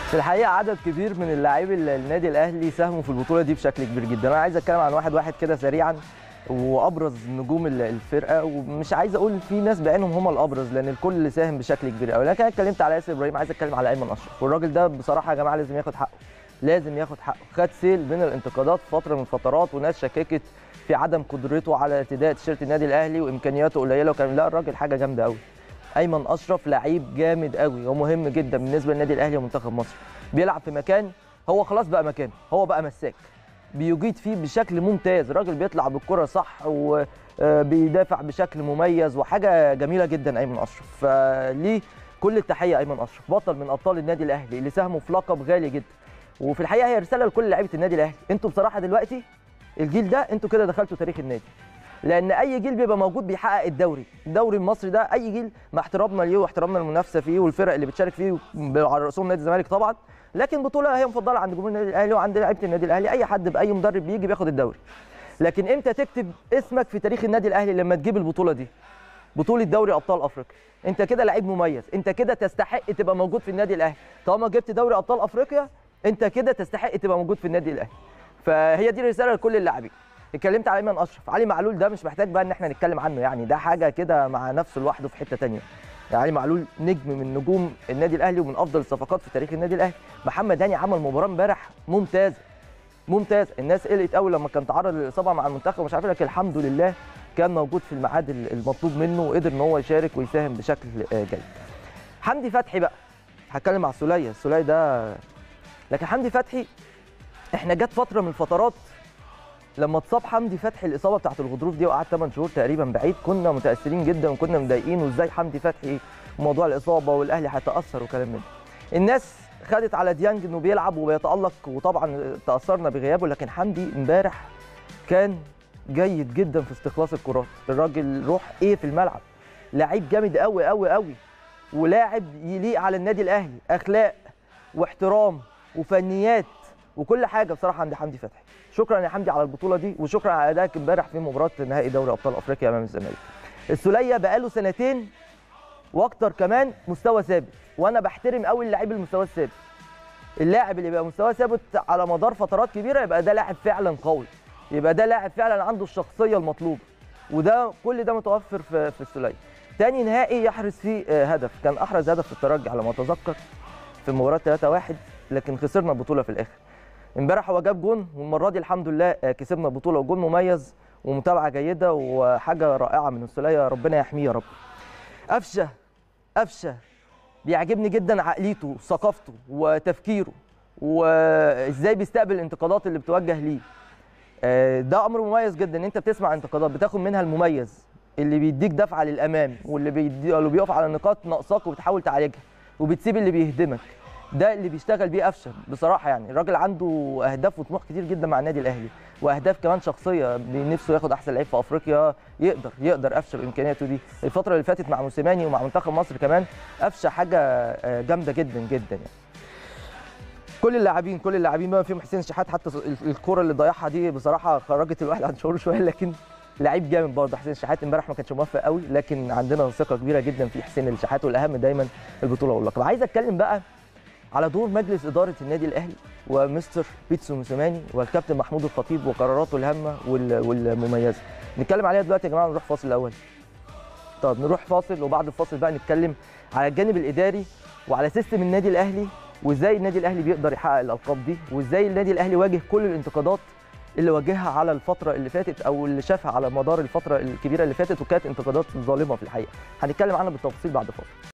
في الحقيقه عدد كبير من اللاعبي النادي الاهلي ساهموا في البطوله دي بشكل كبير جدا انا عايز اتكلم عن واحد واحد كده سريعا وابرز نجوم الفرقه ومش عايز اقول في ناس بعينهم هم الابرز لان الكل ساهم بشكل كبير قوي لكن انا اتكلمت على ياسر ابراهيم عايز اتكلم على ايمن اشرف والراجل ده بصراحه يا جماعه لازم ياخد حقه لازم ياخد حقه خد سيل من الانتقادات فتره من فترات وناس شككت في عدم قدرته على ارتداء تيشيرت النادي الاهلي وامكانياته قليله وكان لا الراجل حاجه جامده قوي ايمن اشرف لعيب جامد قوي ومهم جدا بالنسبه للنادي الاهلي ومنتخب مصر بيلعب في مكان هو خلاص بقى مكانه هو بقى مساك بيجيد فيه بشكل ممتاز الراجل بيطلع بالكره صح وبيدافع بشكل مميز وحاجه جميله جدا ايمن اشرف فليه كل التحيه ايمن اشرف بطل من ابطال النادي الاهلي اللي ساهموا في لقب غالي جدا وفي الحقيقه هي رساله لكل لعيبه النادي الاهلي انتوا بصراحه دلوقتي الجيل ده انتوا كده دخلتوا تاريخ النادي لان اي جيل بيبقى موجود بيحقق الدوري الدوري المصري ده اي جيل مع احترامنا ليه واحترامنا للمنافسه فيه والفرق اللي بتشارك فيه على راسهم نادي الزمالك طبعا لكن بطوله هي مفضله عند جمهور النادي الاهلي وعند لعيبه النادي الاهلي اي حد باي مدرب بيجي بياخد الدوري لكن امتى تكتب اسمك في تاريخ النادي الاهلي لما تجيب البطوله دي بطوله دوري ابطال افريقيا انت كده لعيب مميز انت كده تستحق تبقى موجود في النادي الاهلي طالما جبت دوري ابطال افريقيا انت كده تستحق تبقى موجود في النادي الاهلي فهي دي رساله لكل اللاعبين اتكلمت على ايمن اشرف علي معلول ده مش محتاج بقى ان احنا نتكلم عنه يعني ده حاجه كده مع نفسه لوحده في حته ثانيه يعني علي معلول نجم من نجوم النادي الاهلي ومن افضل الصفقات في تاريخ النادي الاهلي محمد هاني عمل مباراه امبارح ممتازه ممتاز الناس قلقت قوي لما كان تعرض للاصابه مع المنتخب ومش عارف لكن الحمد لله كان موجود في الميعاد المطلوب منه وقدر ان هو يشارك ويساهم بشكل جيد حمدي فتحي بقى هتكلم على السوليه السوليه ده لكن حمدي فتحي احنا جت فتره من الفترات لما اتصاب حمدي فتحي الاصابه بتاعت الغضروف دي وقعد 8 شهور تقريبا بعيد كنا متاثرين جدا وكنا مضايقين وازاي حمدي فتحي موضوع الاصابه والاهلي هيتاثر وكلام من ده الناس خدت على ديانج انه بيلعب وبيتالق وطبعا تاثرنا بغيابه لكن حمدي امبارح كان جيد جدا في استخلاص الكرات الراجل روح ايه في الملعب لعيب جامد قوي قوي قوي ولاعب يليق على النادي الاهلي اخلاق واحترام وفنيات وكل حاجه بصراحه عند حمدي فتحي شكرا يا حمدي على البطوله دي وشكرا على ادائك امبارح في مباراه نهائي دوري ابطال افريقيا امام الزمالك السوليه بقاله سنتين واكتر كمان مستوى ثابت وانا بحترم قوي اللعيب المستوى الثابت اللاعب اللي يبقى مستوى ثابت على مدار فترات كبيره يبقى ده لاعب فعلا قوي يبقى ده لاعب فعلا عنده الشخصيه المطلوبه وده كل ده متوفر في في السوليه تاني نهائي يحرز فيه هدف كان احرز هدف في الترجي على ما اتذكر في مباراه 3-1 لكن خسرنا البطوله في الاخر امبارح هو جاب جون والمره دي الحمد لله كسبنا البطوله وجون مميز ومتابعه جيده وحاجه رائعه من السوليه ربنا يحميه يا رب قفشه قفشه بيعجبني جدا عقليته وثقافته وتفكيره وازاي بيستقبل الانتقادات اللي بتوجه ليه ده امر مميز جدا ان انت بتسمع انتقادات بتاخد منها المميز اللي بيديك دفعه للامام واللي بيدي اللي بيقف على نقاط ناقصاك وبتحاول تعالجها وبتسيب اللي بيهدمك ده اللي بيشتغل بيه قفشه بصراحه يعني الراجل عنده اهداف وطموح كتير جدا مع النادي الاهلي واهداف كمان شخصيه نفسه ياخد احسن لعيب في افريقيا يقدر يقدر قفشه بامكانياته دي الفتره اللي فاتت مع موسيماني ومع منتخب مصر كمان قفشه حاجه جامده جدا جدا يعني كل اللاعبين كل اللاعبين بما فيهم حسين شحات حتى الكره اللي ضيعها دي بصراحه خرجت الواحد عن شعوره شويه لكن لعيب جامد برضه حسين الشحات امبارح ما كانش موفق قوي لكن عندنا ثقه كبيره جدا في حسين الشحات والاهم دايما البطوله واللقب عايز اتكلم بقى على دور مجلس اداره النادي الاهلي ومستر بيتسو موسيماني والكابتن محمود الخطيب وقراراته الهامه والمميزه نتكلم عليها دلوقتي يا جماعه نروح فاصل الاول طب نروح فاصل وبعد الفاصل بقى نتكلم على الجانب الاداري وعلى سيستم النادي الاهلي وازاي النادي الاهلي بيقدر يحقق الالقاب دي وازاي النادي الاهلي واجه كل الانتقادات اللي واجهها على الفتره اللي فاتت او اللي شافها على مدار الفتره الكبيره اللي فاتت وكانت انتقادات ظالمه في الحقيقه هنتكلم عنها بالتفاصيل بعد فاصل